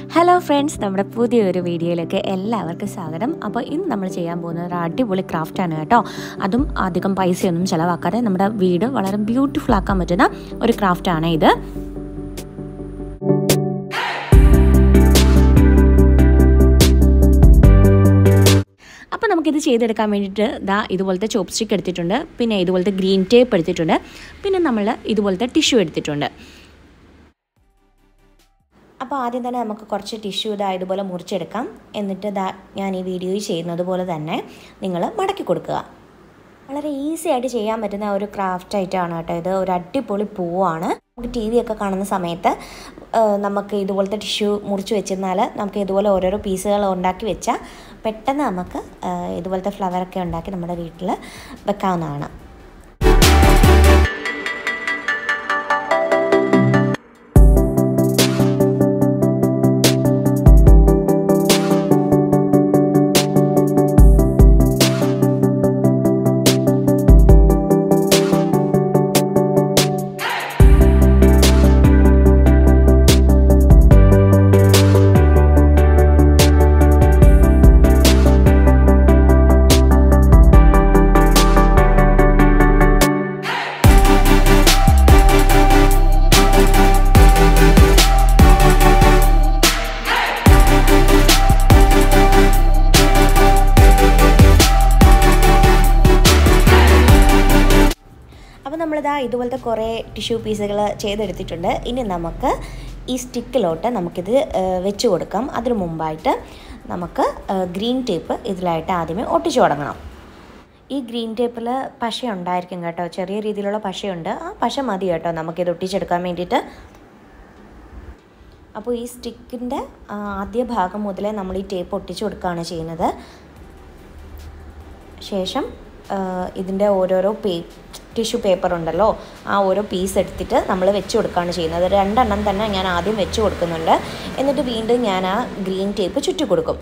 hello friends നമ്മുടെ പുതിയൊരു വീഡിയോയിലേക്ക് എല്ലാവർക്കും സ്വാഗതം അപ്പോൾ ഇന്ന് നമ്മൾ ചെയ്യാൻ പോകുന്നത് ഒരു അടിപൊളി ക്രാഫ്റ്റാണ് കേട്ടോ അതും അധികം പൈസയൊന്നും ചിലവാക്കാതെ നമ്മുടെ വീട് വളരെ ബ്യൂട്ടിഫുൾ ആക്കാൻ പറ്റുന്ന ഒരു ക്രാഫ്റ്റാണ് ഇത് അപ്പോൾ നമുക്കിത് ചെയ്തെടുക്കാൻ വേണ്ടിയിട്ട് ദാ ഇതുപോലത്തെ ചോപ്പ് സ്റ്റിക്ക് എടുത്തിട്ടുണ്ട് പിന്നെ ഇതുപോലത്തെ ഗ്രീൻ ടേപ്പ് എടുത്തിട്ടുണ്ട് പിന്നെ നമ്മൾ ഇതുപോലത്തെ ടിഷ്യൂ എടുത്തിട്ടുണ്ട് അപ്പോൾ ആദ്യം തന്നെ നമുക്ക് കുറച്ച് ടിഷ്യൂ ഇതാ ഇതുപോലെ മുറിച്ചെടുക്കാം എന്നിട്ട് ഇതാ ഞാൻ ഈ വീഡിയോയിൽ ചെയ്യുന്നത് പോലെ തന്നെ നിങ്ങൾ മടക്കി കൊടുക്കുക വളരെ ഈസി ആയിട്ട് ചെയ്യാൻ പറ്റുന്ന ഒരു ക്രാഫ്റ്റ് ആയിട്ടാണ് കേട്ടോ ഇത് ഒരു അടിപൊളി പൂവാണ് നമുക്ക് ടി വി ഒക്കെ കാണുന്ന സമയത്ത് നമുക്ക് ഇതുപോലത്തെ ടിഷ്യൂ മുറിച്ച് വെച്ചിരുന്നാൽ നമുക്ക് ഇതുപോലെ ഓരോരോ പീസുകൾ ഉണ്ടാക്കി വെച്ചാൽ പെട്ടെന്ന് നമുക്ക് ഇതുപോലത്തെ ഫ്ലവറൊക്കെ ഉണ്ടാക്കി നമ്മുടെ വീട്ടിൽ വെക്കാവുന്നതാണ് അപ്പോൾ നമ്മളിതാ ഇതുപോലത്തെ കുറേ ടിഷ്യൂ പീസുകൾ ചെയ്തെടുത്തിട്ടുണ്ട് ഇനി നമുക്ക് ഈ സ്റ്റിക്കിലോട്ട് നമുക്കിത് വെച്ച് കൊടുക്കാം അതിനു മുമ്പായിട്ട് നമുക്ക് ഗ്രീൻ ടേപ്പ് ഇതിലായിട്ട് ആദ്യമേ ഒട്ടിച്ചു തുടങ്ങണം ഈ ഗ്രീൻ ടേപ്പിൽ പശ ഉണ്ടായിരിക്കും കേട്ടോ ചെറിയ രീതിയിലുള്ള പശയുണ്ട് ആ പശ മതി കേട്ടോ നമുക്കിത് ഒട്ടിച്ചെടുക്കാൻ വേണ്ടിയിട്ട് അപ്പോൾ ഈ സ്റ്റിക്കിൻ്റെ ആദ്യ ഭാഗം മുതലേ നമ്മൾ ഈ ടേപ്പ് ഒട്ടിച്ചു കൊടുക്കുകയാണ് ചെയ്യുന്നത് ശേഷം ഇതിൻ്റെ ഓരോരോ പേ ടിഷ്യൂ പേപ്പർ ഉണ്ടല്ലോ ആ ഓരോ പീസ് എടുത്തിട്ട് നമ്മൾ വെച്ച് കൊടുക്കുകയാണ് ചെയ്യുന്നത് രണ്ടെണ്ണം തന്നെ ഞാൻ ആദ്യം വെച്ച് കൊടുക്കുന്നുണ്ട് എന്നിട്ട് വീണ്ടും ഞാൻ ആ ഗ്രീൻ ടേപ്പ് ചുറ്റി കൊടുക്കും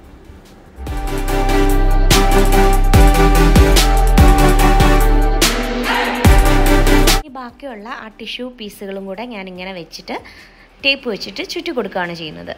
ഈ ബാക്കിയുള്ള ആ ടിഷ്യൂ പീസുകളും കൂടെ ഞാൻ ഇങ്ങനെ വെച്ചിട്ട് ടേപ്പ് വെച്ചിട്ട് ചുറ്റി കൊടുക്കുകയാണ് ചെയ്യുന്നത്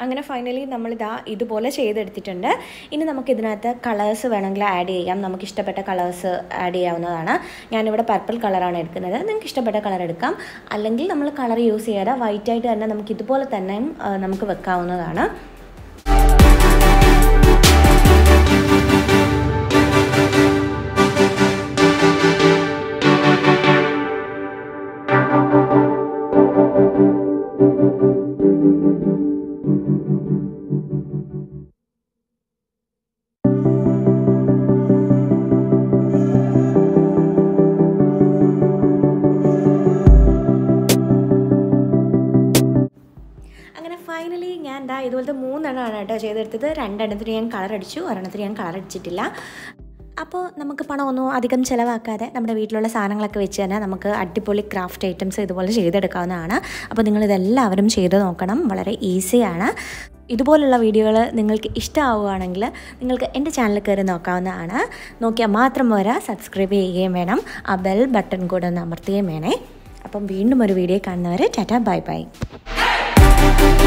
അങ്ങനെ ഫൈനലി നമ്മളിതാ ഇതുപോലെ ചെയ്തെടുത്തിട്ടുണ്ട് ഇനി നമുക്ക് ഇതിനകത്ത് കളേഴ്സ് വേണമെങ്കിൽ ആഡ് ചെയ്യാം നമുക്ക് ഇഷ്ടപ്പെട്ട കളേഴ്സ് ആഡ് ചെയ്യാവുന്നതാണ് ഞാനിവിടെ പർപ്പിൾ കളറാണ് എടുക്കുന്നത് നിങ്ങൾക്ക് ഇഷ്ടപ്പെട്ട കളർ എടുക്കാം അല്ലെങ്കിൽ നമ്മൾ കളർ യൂസ് ചെയ്യാതെ വൈറ്റ് ആയിട്ട് തന്നെ നമുക്ക് ഇതുപോലെ തന്നെ ആ, നമുക്ക് വെക്കാവുന്നതാണ് അങ്ങനെ ഫൈനലി ഞാൻ എന്താ ഇതുപോലത്തെ മൂന്നെണ്ണമാണ് കേട്ടോ ചെയ്തെടുത്തത് രണ്ടെണ്ണത്തിന് ഞാൻ കളർ അടിച്ചു ഒരെണ്ണത്തിന് ഞാൻ കളർ അടിച്ചിട്ടില്ല അപ്പോൾ നമുക്ക് പണമൊന്നും അധികം ചിലവാക്കാതെ നമ്മുടെ വീട്ടിലുള്ള സാധനങ്ങളൊക്കെ വെച്ച് തന്നെ നമുക്ക് അടിപൊളി ക്രാഫ്റ്റ് ഐറ്റംസ് ഇതുപോലെ ചെയ്തെടുക്കാവുന്നതാണ് അപ്പോൾ നിങ്ങളിതെല്ലാവരും ചെയ്ത് നോക്കണം വളരെ ഈസിയാണ് ഇതുപോലുള്ള വീഡിയോകൾ നിങ്ങൾക്ക് ഇഷ്ടമാവുകയാണെങ്കിൽ നിങ്ങൾക്ക് എൻ്റെ ചാനൽ കയറി നോക്കാവുന്നതാണ് നോക്കിയാൽ മാത്രം പോരാ സബ്സ്ക്രൈബ് ചെയ്യുകയും വേണം ആ ബെൽ ബട്ടൺ കൂടെ ഒന്ന് അമർത്തുകയും വേണേ അപ്പം വീണ്ടും ഒരു വീഡിയോ കാണുന്നവരെ ടാറ്റ ബൈ ബൈ